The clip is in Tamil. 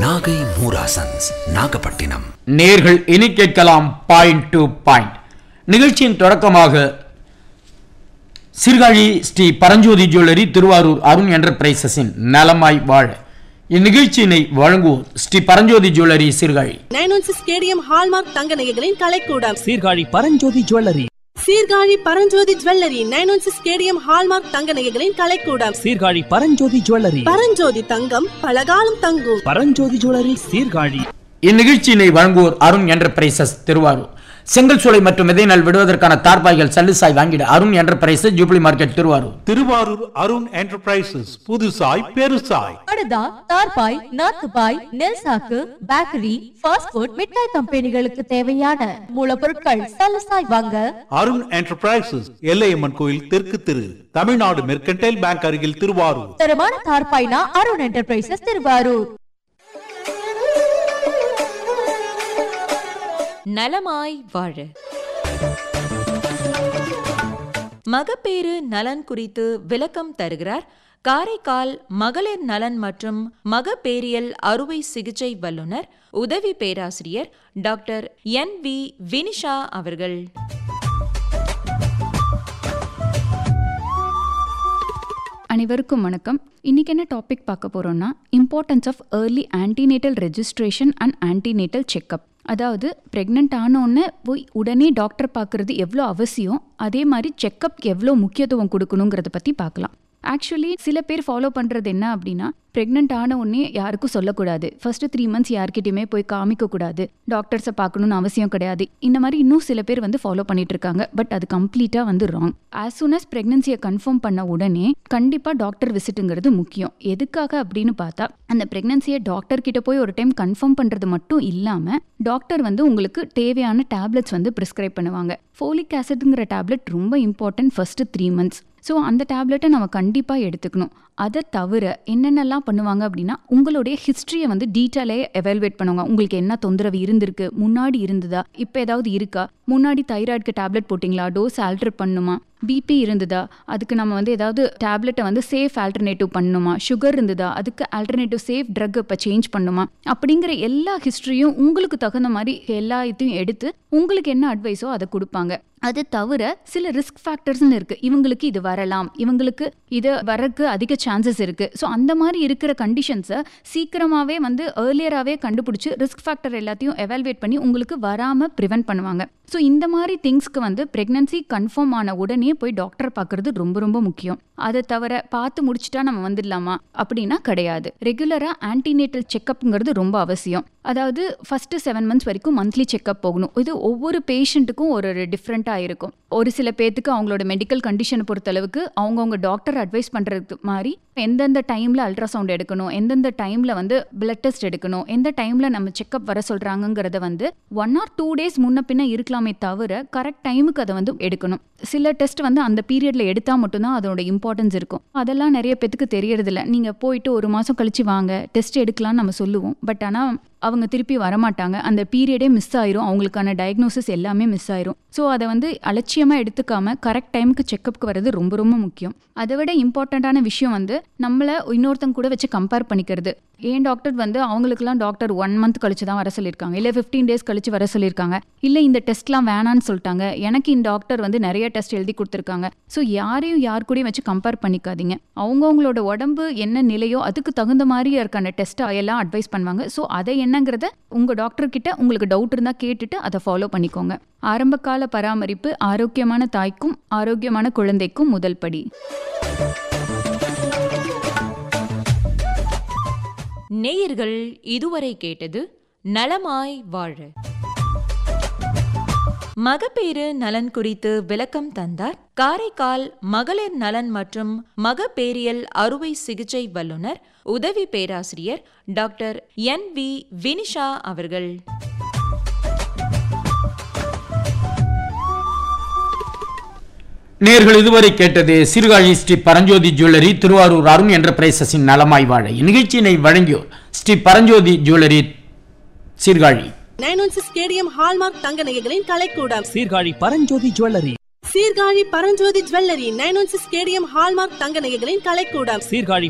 நாகை மூராசன்ஸ் நாகப்பட்டினம் நேர்கள் இனி கேட்கலாம் பாயிண்ட் டு பாயிண்ட் நிகழ்ச்சியின் தொடக்கமாக சீர்காழி ஸ்ரீ பரஞ்சோதி ஜுவல்லரி திருவாரூர் அருண் என்டர்பிரைசஸின் நலமாய் வாழ இந்நிகழ்ச்சியினை வழங்குவோர் Sri Paranjothi jewellery Sirkazhi nine one six KDM hallmark தங்க நகைகளின் கலைக்கூடம் Sirkazhi Paranjothi jewellery Sirkazhi Paranjothi jewellery nine one six KDM hallmark தங்க நகைகளின் கலைக்கூடம் சீர்காழி பரஞ்சோதி ஜுவல்லரி பரஞ்சோதி தங்கம் பலகாலம் தங்கும் பரஞ்சோதி ஜுவல்லரி சீர்காழி இந்நிகழ்ச்சியினை வழங்குவோர் அருண் என்டர்பிரைசஸ் திருவாரூர் செங்கல் சூளை மற்றும் விதைநெல் விடுவதற்கான தார்பாய்கள் சல்லுசாய் வாங்கிட Arun enterprises jubilee market Thiruvarur Thiruvarur Arun enterprises புதுசாய் பெருசாய் படுதா தார்பாய் நாத்துபாய் நெல் சாக்கு பேக்கரி ஃபாஸ்ட் ஃபுட் மிட்டாய் கம்பெனிகளுக்கு தேவையான மூலப்பொருட்கள் சலசாய் வாங்க அருண் என்டர்பிரைசஸ் எல்லையம்மன் கோயில் தெற்கு திரு தமிழ்நாடு மெர்கன்டைல் பேங்க் அருகில் திருவாரூர் தரமான தார்பாய்னா அருண் என்டர்பிரைசஸ் திருவாரூர் நலமாய் வாழ மகப்பேறு நலன் குறித்து விளக்கம் தருகிறார் காரைக்கால் மகளிர் நலன் மற்றும் மகப்பேரியல் அறுவை சிகிச்சை வல்லுநர் உதவி பேராசிரியர் டாக்டர் என் வி வினிஷா அவர்கள் அனைவருக்கும் வணக்கம் இன்னைக்கு என்ன டாபிக் பார்க்க போறோம்னா importance of early antenatal registration and antenatal checkup அதாவது ப்ரெக்னென்ட் ஆனோடனே போய் உடனே டாக்டர் பார்க்குறது எவ்வளோ அவசியம் அதே மாதிரி செக்கப்க்கு எவ்வளோ முக்கியத்துவம் கொடுக்கணுங்கிறத பற்றி பார்க்கலாம் ஆக்சுவலி சில பேர் ஃபாலோ பண்ணுறது என்ன அப்படின்னா ப்ரெக்னென்ட் ஆன உடனே யாருக்கும் சொல்லக்கூடாது ஃபர்ஸ்ட் த்ரீ மந்த்ஸ் யார்கிட்டயுமே போய் காமிக்கக்கூடாது டாக்டர்ஸை பார்க்கணும்னு அவசியம் கிடையாது இந்த மாதிரி இன்னும் சில பேர் வந்து ஃபாலோ பண்ணிட்டு இருக்காங்க பட் அது கம்ப்ளீட்டாக வந்து ராங் ஆஸ் சூன் அஸ் ப்ரெக்னன்சியை கன்ஃபார்ம் பண்ண உடனே கண்டிப்பாக டாக்டர் விசிட்டுங்கிறது முக்கியம் எதுக்காக அப்படின்னு பார்த்தா அந்த ப்ரெக்னன்சியை டாக்டர் கிட்ட போய் ஒரு டைம் கன்ஃபார்ம் பண்ணுறது மட்டும் இல்லாமல் டாக்டர் வந்து உங்களுக்கு தேவையான டேப்லெட்ஸ் வந்து ப்ரிஸ்கிரைப் பண்ணுவாங்க ஃபோலிக் ஆசிட்ங்கிற டேப்லெட் ரொம்ப important first three months so அந்த டேப்லெட்டை நம்ம கண்டிப்பாக எடுத்துக்கணும் அதை தவிர என்னென்னலாம் பண்ணுவாங்க அப்படின்னா உங்களுடைய ஹிஸ்ட்ரியை வந்து டீட்டெயிலே எவால்வேட் பண்ணுவாங்க உங்களுக்கு என்ன தொந்தரவு இருந்திருக்கு முன்னாடி இருந்ததா இப்போ ஏதாவது இருக்கா முன்னாடி தைராய்டுக்கு டேப்லெட் போட்டிங்களா டோஸ் ஆல்டர் பண்ணுமா பிபி இருந்ததா அதுக்கு நம்ம வந்து ஏதாவது டேப்லெட்டை வந்து சேஃப் ஆல்டர்னேட்டிவ் பண்ணணுமா சுகர் இருந்ததா அதுக்கு ஆல்டர்னேட்டிவ் சேஃப் ட்ரக் இப்போ சேஞ்ச் பண்ணுமா அப்படிங்கிற எல்லா ஹிஸ்ட்ரியும் உங்களுக்கு தகுந்த மாதிரி எல்லா இதையும் எடுத்து உங்களுக்கு என்ன அட்வைஸோ அதை கொடுப்பாங்க அது தவிர சில ரிஸ்க் ஃபேக்டர்ஸ்னு இருக்கு இவங்களுக்கு இது வரலாம் இவங்களுக்கு இது வரக்கு அதிக சான்சஸ் இருக்கு ஸோ அந்த மாதிரி இருக்கிற கண்டிஷன்ஸை சீக்கிரமாகவே வந்து ஏர்லியராகவே கண்டுபிடிச்சி ரிஸ்க் ஃபேக்டர் எல்லாத்தையும் எவால்வேட் பண்ணி உங்களுக்கு வராமல் ப்ரிவென்ட் பண்ணுவாங்க ஸோ இந்த மாதிரி திங்ஸ்க்கு வந்து ப்ரெக்னன்சி கன்ஃபார்ம் ஆன உடனே போய் டாக்டர் பார்க்கறது ரொம்ப ரொம்ப முக்கியம் அதை தவிர பார்த்து முடிச்சுட்டா நம்ம வந்துடலாமா அப்படின்னா கிடையாது ரெகுலராக ஆன்டினேட்டல் செக்கப்ங்கிறது ரொம்ப அவசியம் அதாவது ஃபர்ஸ்ட் செவன் மந்த்ஸ் வரைக்கும் மந்த்லி செக்கப் போகணும் இது ஒவ்வொரு பேஷண்ட்டுக்கும் ஒரு டிஃப்ரெண்ட்டாக இருக்கும் ஒரு சில பேர்த்துக்கு அவங்களோட மெடிக்கல் கண்டிஷனை பொறுத்தளவுக்கு அவங்கவுங்க டாக்டர் அட்வைஸ் பண்ணுறது மாதிரி எந்தெந்த டைமில் அல்ட்ராசவுண்ட் எடுக்கணும் எந்தெந்த டைமில் வந்து பிளட் டெஸ்ட் எடுக்கணும் எந்த டைமில் நம்ம செக்கப் வர சொல்கிறாங்கங்கிறத வந்து ஒன் ஆர் டூ டேஸ் முன்ன பின்ன இருக்கலாமே தவிர கரெக்ட் டைமுக்கு அதை வந்து எடுக்கணும் சில டெஸ்ட் வந்து அந்த பீரியட்ல எடுத்தால் மட்டும்தான் அதோட இம்பார்ட்டன்ஸ் இருக்கும் அதெல்லாம் நிறைய பேத்துக்கு தெரியறதில்ல நீங்கள் போயிட்டு ஒரு மாதம் கழிச்சு வாங்க டெஸ்ட் எடுக்கலாம்னு நம்ம சொல்லுவோம் பட் ஆனால் அவங்க திருப்பி வரமாட்டாங்க அந்த பீரியடே மிஸ் ஆயிரும் அவங்களுக்கான டயக்னோசிஸ் எல்லாமே மிஸ் ஆயிரும் ஸோ அதை வந்து அலட்சியமாக எடுத்துக்காம கரெக்ட் டைமுக்கு செக்கப்க்கு வர்றது ரொம்ப ரொம்ப முக்கியம் அதை விட இம்பார்ட்டண்ட்டான விஷயம் வந்து நம்மளை இன்னொருத்தங்க கூட வச்சு கம்பேர் பண்ணிக்கிறது ஏன் டாக்டர் வந்து அவங்களுக்குலாம் டாக்டர் ஒன் மந்த் கழிச்சு தான் வர சொல்லியிருக்காங்க இல்லை ஃபிஃப்டீன் டேஸ் கழிச்சு வர சொல்லியிருக்காங்க இல்லை இந்த டெஸ்ட்லாம் வேணான்னு சொல்லிட்டாங்க எனக்கு இந்த டாக்டர் வந்து நிறைய டெஸ்ட் எழுதி கொடுத்துருக்காங்க ஸோ யாரையும் யார் கூடயும் வச்சு கம்பேர் பண்ணிக்காதீங்க அவங்கவுங்களோட உடம்பு என்ன நிலையோ அதுக்கு தகுந்த மாதிரி இருக்கான டெஸ்ட்டை எல்லாம் அட்வைஸ் பண்ணுவாங்க ஸோ அதை என்னங்கிறத உங்கள் டாக்டர் கிட்ட உங்களுக்கு டவுட் இருந்தால் கேட்டுட்டு அதை ஃபாலோ பண்ணிக்கோங்க ஆரம்பகால பராமரிப்பு ஆரோக்கியமான தாய்க்கும் ஆரோக்கியமான குழந்தைக்கும் முதல் படி நேயர்கள் இதுவரை கேட்டது நலமாய் வாழ மகப்பேறு நலன் குறித்து விளக்கம் தந்தார் காரைக்கால் மகளிர் நலன் மற்றும் மகப்பேரியல் அறுவை சிகிச்சை வல்லுநர் உதவி பேராசிரியர் டாக்டர் என் வி வினிஷா அவர்கள் நேர்கள் இதுவரை கேட்டது சீர்காழி ஸ்ரீ பரஞ்சோதி ஜுவல்லரி திருவாரூர் அருண் என்டர்பிரைசஸின் நலமாய் வாழ இந்நிகழ்ச்சியினை வழங்கியோர் Sri Paranjothi jewellery Sirkazhi nine one six KDM hallmark தங்க நகைகளின் கலைக்கூடம் Sirkazhi Paranjothi jewellery Sirkazhi Paranjothi jewellery nine one six KDM hallmark தங்க நகைகளின் கலைக்கூடம் சீர்காழி